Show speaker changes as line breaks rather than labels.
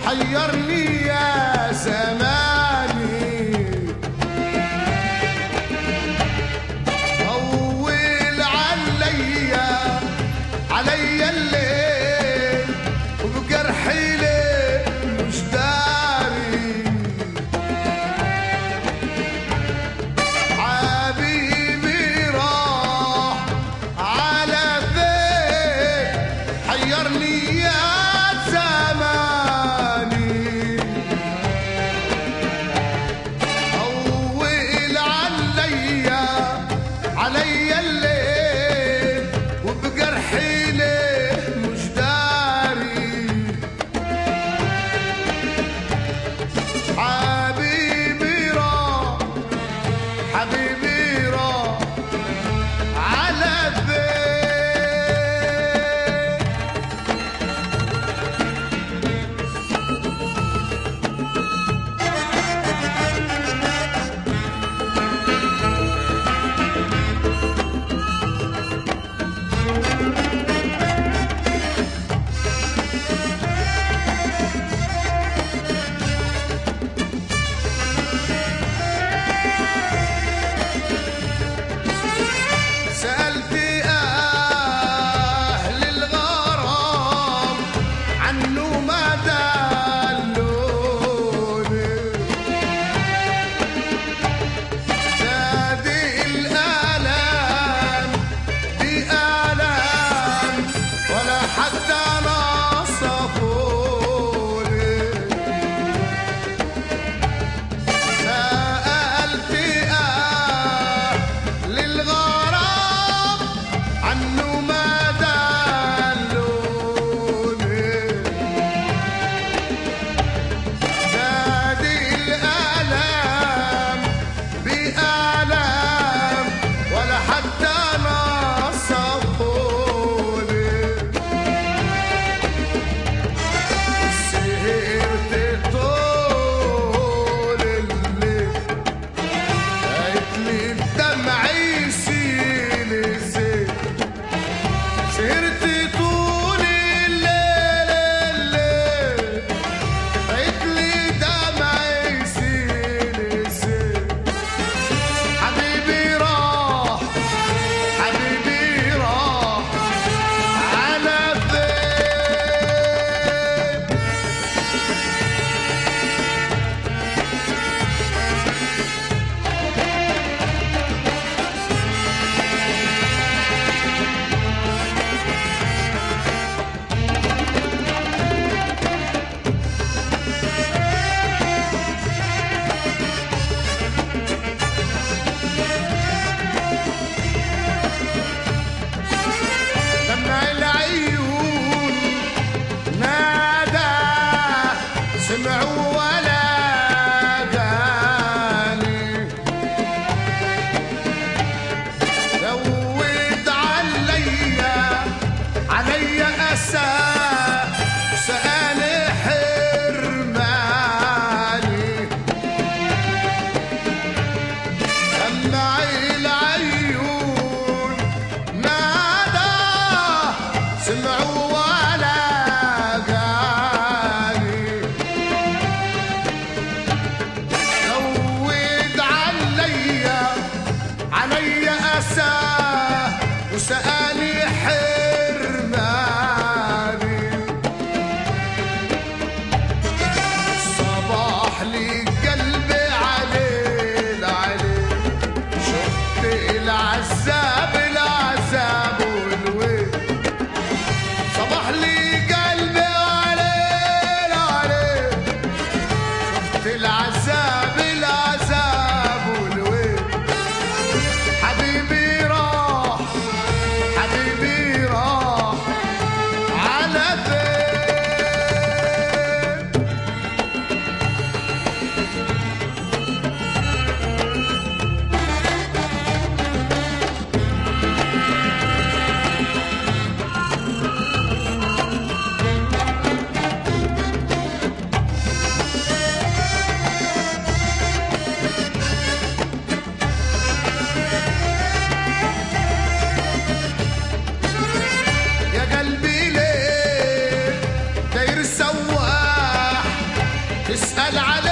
حيرني يا زماني طول عليا عليا الليل وبجرحي ليه مش داري حبيبي راح على فين حيرني يا زماني طول عليا عليا الليل وبجرحي ليه مش داري حبيبي راح حبيبي راح على فين سألت أهل الغرام عنه ما دلوني زاد الآلام بآلام ولا حتى نصفوني سألت أهل الغرام عنه ما دلوني زاد الآلام بآلام ولا حتى نصفوني سهرت طول الليل قالت لي الدمع يسيل الزيت سهرت طول الليل الليل قالت لي دمع يسيل الزيت حبيبي راح حبيبي راح على فين دمع العيون نادى سمعوا ولا قالي زود عليا عليا أسى سألي حرماني دمع العيون نادى سمعوا ولا قالي زود عليا عليا أسى وسألي حرماني صباح لي قلبي عليل عليل شفت العذاب العذاب والويل صباح لي قلبي عليل عليل شفت العذاب العذاب والويل حبيبي راح العلي